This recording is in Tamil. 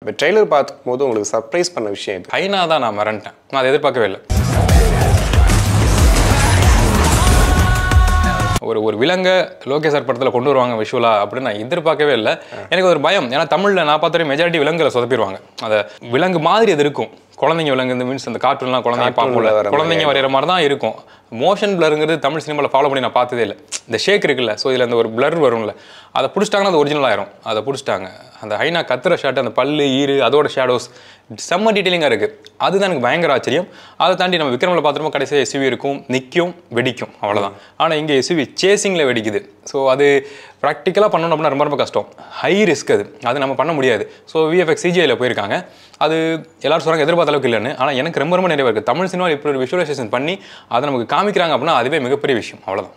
இப்போ ட்ரெய்லர் பார்க்கும்போது உங்களுக்கு சர்ப்ரைஸ் பண்ண விஷயம் இது ஹைனா தான் நான் மறந்துட்டேன் நான் அதை எதிர்பார்க்கவே இல்லை ஒரு ஒரு விலங்கை லோகேஷ் சார் படத்தில் கொண்டு வருவாங்க விஷுவலா அப்படின்னு நான் எதிர்பார்க்கவே இல்லை எனக்கு ஒரு பயம் ஏன்னா தமிழில் நான் பார்த்த மெஜாரிட்டி விலங்குகளை சொதப்பிடுவாங்க அந்த விலங்கு மாதிரி அது இருக்கும் குழந்தைங்க விலங்கு இந்த மீன்ஸ் அந்த கார்ட்டூன்லாம் குழந்தைங்க Cartoon ல பார்ப்போம்ல வர குழந்தைங்க வரைகிற மாதிரி தான் இருக்கும் மோஷன் பிளருங்கிறது தமிழ் சினிமாவில் ஃபாலோ பண்ணி நான் பார்த்ததே இல்லை இந்த ஷேக் இருக்குல்ல ஸோ இதில் அந்த ஒரு பிளர் வரும்ல அதை பிடிச்சிட்டாங்கன்னா அது ஒரிஜினல் ஆயிரும் அதை பிடிச்சிட்டாங்க அந்த ஹைனா கத்துற ஷாட் அந்த பல்லு ஈரு அதோட ஷேடோஸ் செம்ம டீட்டெயிலிங்காக இருக்குது அதுதான் எனக்கு பயங்கர ஆச்சரியம் அதை தாண்டி நம்ம விக்ரமில் பார்த்துருமோ கடைசியாக எஸ்யூவி இருக்கும் நிற்கும் வெடிக்கும் அவ்வளோதான் ஆனால் இங்கே எஸ்யூவி சேசிங்கில் வெடிக்குது ஸோ அது ப்ராக்டிக்கலாக பண்ணணும் அப்படின்னா ரொம்ப ரொம்ப கஷ்டம் ஹை ரிஸ்க் அது அது நம்ம பண்ண முடியாது ஸோ விஎஃப்எக்ஸ் சிஜிஐயில் போயிருக்காங்க அது எல்லாரும் சொல்கிறாங்க எதிர்பார்த்த அளவுக்கு இல்லைன்னு ஆனால் எனக்கு ரொம்ப ரொம்ப நிறைய இருக்குது தமிழ் சினிமா இப்படி ஒரு விஷுவலைசேஷன் பண்ணி அதை நமக்கு காமிக்கிறாங்க அப்படின்னா அதுவே மிகப்பெரிய விஷயம் அவ்வளோதான்